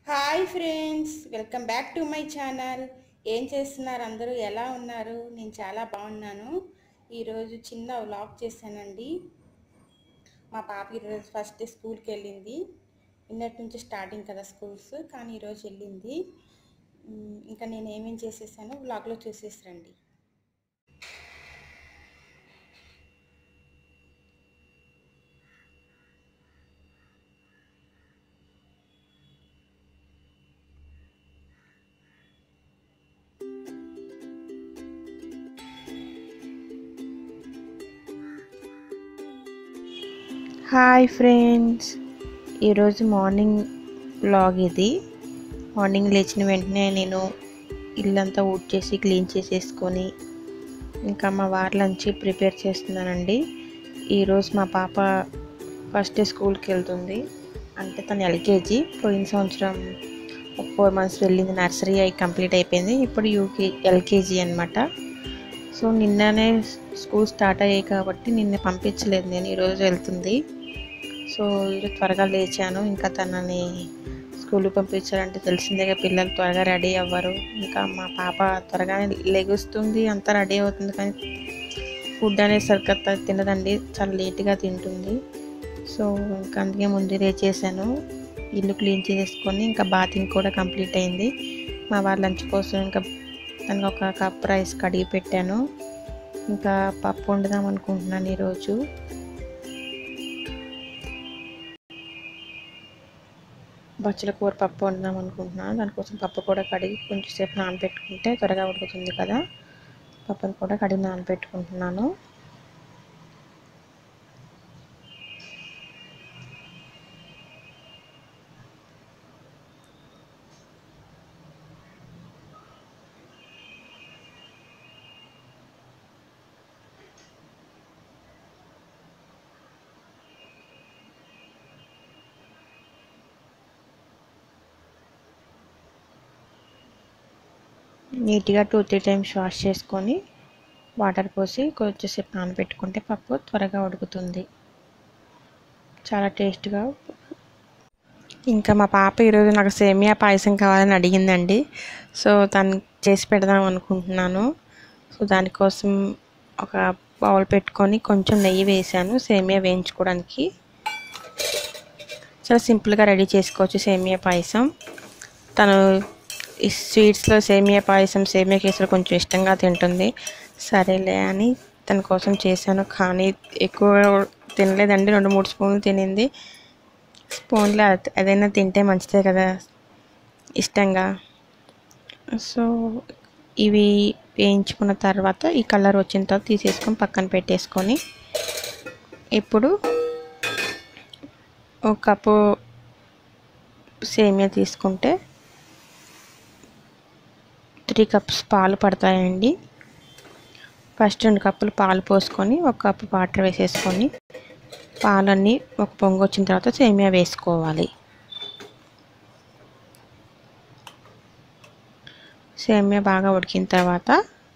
hi friends welcome back to my channel ఏం చేస్తున్నారు అందరూ ఎలా ఉన్నారు నేను చాలా బాగున్నాను ఈరోజు చిన్న వ్లాగ్ చేశానండి మా పాప ఈరోజు ఫస్ట్ డే స్కూల్కి వెళ్ళింది నిన్నటి నుంచి స్టార్టింగ్ కదా స్కూల్స్ కానీ ఈరోజు వెళ్ళింది ఉమ్, ఇంకా నేను ఏమేం చేసేసానో వ్లాగ్లో చూసేసరండి హాయ్ ఫ్రెండ్స్ ఈరోజు మార్నింగ్ వ్లాగ్ ఇది మార్నింగ్ లేచిన వెంటనే నేను ఇల్లంతా ఊడ్ చేసి క్లీన్ చేసేసుకొని ఇంకా మా వారి లంచ్ ప్రిపేర్ చేస్తున్నానండి ఈరోజు మా పాప ఫస్ట్ డే స్కూల్కి వెళ్తుంది అంటే తను ఎల్కేజీ పోయిన సంవత్సరం ఒక ఫోర్ మంత్స్ వెళ్ళింది నర్సరీ అయి కంప్లీట్ అయిపోయింది ఇప్పుడు యూకే ఎల్కేజీ అనమాట సో నిన్ననే స్కూల్ స్టార్ట్ అయ్యాయి కాబట్టి నిన్న పంపించలేదు నేను ఈరోజు వెళ్తుంది సో ఈరోజు త్వరగా లేచాను ఇంకా తనని స్కూల్కి పంపించాలంటే తెలిసిందేగా పిల్లలు త్వరగా రెడీ అవ్వరు ఇంకా మా పాప త్వరగానే లెగుస్తుంది అంతా రెడీ అవుతుంది కానీ ఫుడ్ అనేది సరిగ్గా తినదండి చాలా లేట్గా తింటుంది సో ఇంకా అందుకే ముందు లేచేసాను ఇల్లు క్లీన్ చేసుకొని ఇంకా బాతింగ్ కూడా కంప్లీట్ అయింది మా వాళ్ళ లంచ్ కోసం ఇంకా దానికి ఒక కప్ రైస్ కడిగి పెట్టాను ఇంకా పప్పు వండుదాం అనుకుంటున్నాను ఈరోజు బచ్చల కూర పప్పు వండుదాం అనుకుంటున్నాను దానికోసం పప్పు కూడా కడిగి కొంచెం సేపు నానబెట్టుకుంటే త్వరగా ఉడుకుతుంది కదా పప్పును కూడా కడిగి నానబెట్టుకుంటున్నాను నీట్గా టూ త్రీ టైమ్స్ వాష్ చేసుకొని వాటర్ పోసి కొంచెంసేపు నానబెట్టుకుంటే పప్పు త్వరగా ఉడుకుతుంది చాలా టేస్ట్గా ఇంకా మా పాప ఈరోజు నాకు సేమియా పాయసం కావాలని అడిగిందండి సో తను చేసి పెడదాం అనుకుంటున్నాను సో దానికోసం ఒక బౌల్ పెట్టుకొని కొంచెం నెయ్యి వేసాను సేమియా వేయించుకోవడానికి చాలా సింపుల్గా రెడీ చేసుకోవచ్చు సేమియా పాయసం తను ఈ స్వీట్స్లో సేమియా పాయసం సేమియా కేసరి కొంచెం ఇష్టంగా తింటుంది సరేలే అని తన కోసం చేశాను కానీ ఎక్కువ తినలేదండి రెండు మూడు స్పూన్లు తినింది స్పూన్లో అద- ఏదైనా తింటే మంచిదే కదా ఇష్టంగా సో ఇవి వేయించుకున్న తర్వాత ఈ కలర్ వచ్చిన తర్వాత తీసేసుకొని పక్కన పెట్టేసుకొని ఇప్పుడు ఒక కప్పు సేమియా తీసుకుంటే త్రీ కప్స్ పాలు పడతాయండి ఫస్ట్ రెండు కప్పులు పాలు పోసుకొని ఒక కప్పు వాటర్ వేసేసుకొని పాలన్నీ ఒక పొంగు వచ్చిన తర్వాత సేమియా వేసుకోవాలి సేమియా బాగా ఉడికిన తర్వాత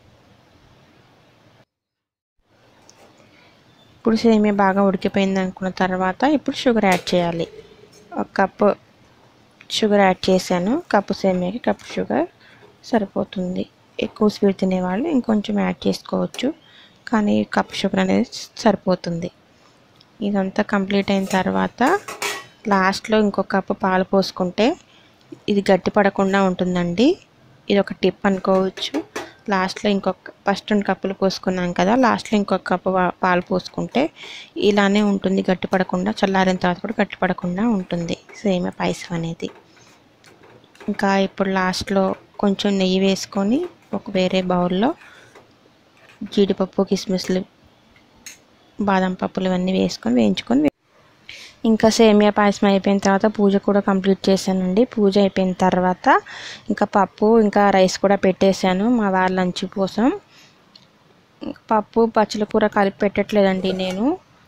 ఇప్పుడు సేమియా బాగా ఉడికిపోయింది అనుకున్న తర్వాత ఇప్పుడు షుగర్ యాడ్ చేయాలి ఒక కప్పు షుగర్ యాడ్ చేశాను కప్పు సేమియాకి కప్పు షుగర్ సరిపోతుంది ఎక్కువ స్వీట్ తినేవాళ్ళు ఇంకొంచెం యాడ్ చేసుకోవచ్చు కానీ కప్ షుగర్ అనేది సరిపోతుంది ఇదంతా కంప్లీట్ అయిన తర్వాత లాస్ట్లో ఇంకొక కప్పు పాలు పోసుకుంటే ఇది గట్టి పడకుండా ఉంటుందండి ఇది ఒక టిప్ అనుకోవచ్చు లాస్ట్లో ఇంకొక ఫస్ట్ రెండు కప్పులు పోసుకున్నాం కదా లాస్ట్లో ఇంకొక కప్పు పా- పాలు పోసుకుంటే ఇలానే ఉంటుంది గట్టి పడకుండా చల్లారిన తర్వాత కూడా గట్టి పడకుండా ఉంటుంది సేమియా పాయసం అనేది ఇంకా ఇప్పుడు లాస్ట్లో కొంచెం నెయ్యి వేసుకొని ఒక వేరే బౌల్లో జీడిపప్పు కిస్మిస్లు బాదం పప్పులు ఇవన్నీ వేసుకొని వేయించుకొని వే- ఇంకా సేమియా పాయసం అయిపోయిన తర్వాత పూజ కూడా కంప్లీట్ చేశానండి పూజ అయిపోయిన తర్వాత ఇంకా పప్పు ఇంకా రైస్ కూడా పెట్టేశాను మా వారి లంచ్ కోసం పప్పు పచ్చల కూర కలిపి పెట్టట్లేదండి నేను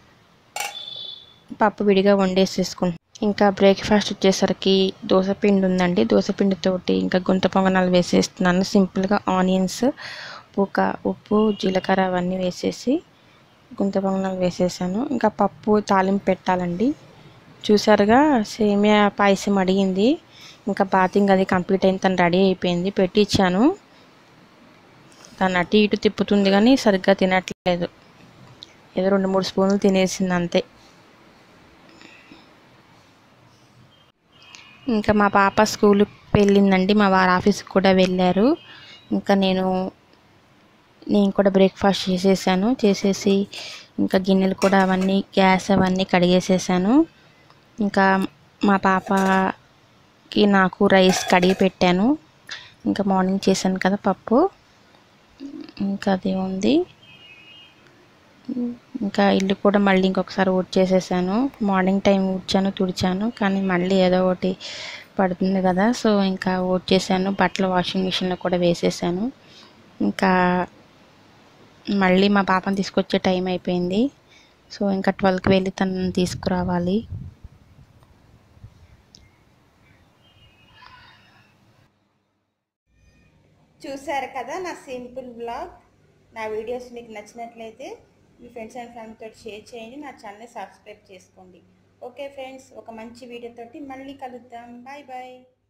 పప్పు విడిగా వండేసేసుకుంటాను ఇంకా బ్రేక్ఫాస్ట్ వచ్చేసరికి దోశ పిండి ఉందండి దోశ పిండితోటి ఇంకా గుంత పొంగనాలు వేసేస్తున్నాను సింపుల్గా ఆనియన్స్ ఉప్పు కా- ఉప్పు జీలకర్ర అవన్నీ వేసేసి గుంత పొంగనాలు వేసేసాను ఇంకా పప్పు తాలింపు పెట్టాలండి చూసారుగా సేమియా పాయసం అడిగింది ఇంకా బాతింగ్ అది కంప్లీట్ అయింది తను రెడీ అయిపోయింది పెట్టించాను తను అటు ఇటు తిప్పుతుంది కానీ సరిగ్గా తినట్లేదు ఏదో రెండు మూడు స్పూన్లు తినేసింది అంతే ఇంకా మా పాప స్కూల్కి వెళ్ళిందండి మా వారు ఆఫీస్కి కూడా వెళ్ళారు ఇంకా నేను నేను కూడా బ్రేక్ఫాస్ట్ చేసేసాను చేసేసి ఇంకా గిన్నెలు కూడా అవన్నీ గ్యాస్ అవన్నీ కడిగేసేసాను ఇంకా మా పాపకి నాకు రైస్ కడిగి పెట్టాను ఇంకా మార్నింగ్ చేశాను కదా పప్పు ఇంకా అది ఉంది ఇంకా ఇల్లు కూడా మళ్ళీ ఇంకొకసారి ఊడ్ చేసేసాను మార్నింగ్ టైం ఊడ్చాను తుడిచాను కానీ మళ్ళీ ఏదో ఒకటి పడుతుంది కదా సో ఇంకా ఊడ్ చేశాను బట్టలు వాషింగ్ మిషన్లో కూడా వేసేసాను ఇంకా మళ్ళీ మా పాపని తీసుకొచ్చే టైం అయిపోయింది సో ఇంకా ట్వెల్వ్కి వెళ్ళి తనని తీసుకురావాలి చూశారు కదా నా సింపుల్ బ్లాగ్ నా వీడియోస్ మీకు నచ్చినట్లయితే మీ ఫ్రెండ్స్ అండ్ ఫ్యామిలీతో షేర్ చేయండి నా ఛానల్ని సబ్స్క్రైబ్ చేసుకోండి ఓకే ఫ్రెండ్స్ ఒక మంచి వీడియోతోటి మళ్ళీ కలుద్దాం బాయ్ బాయ్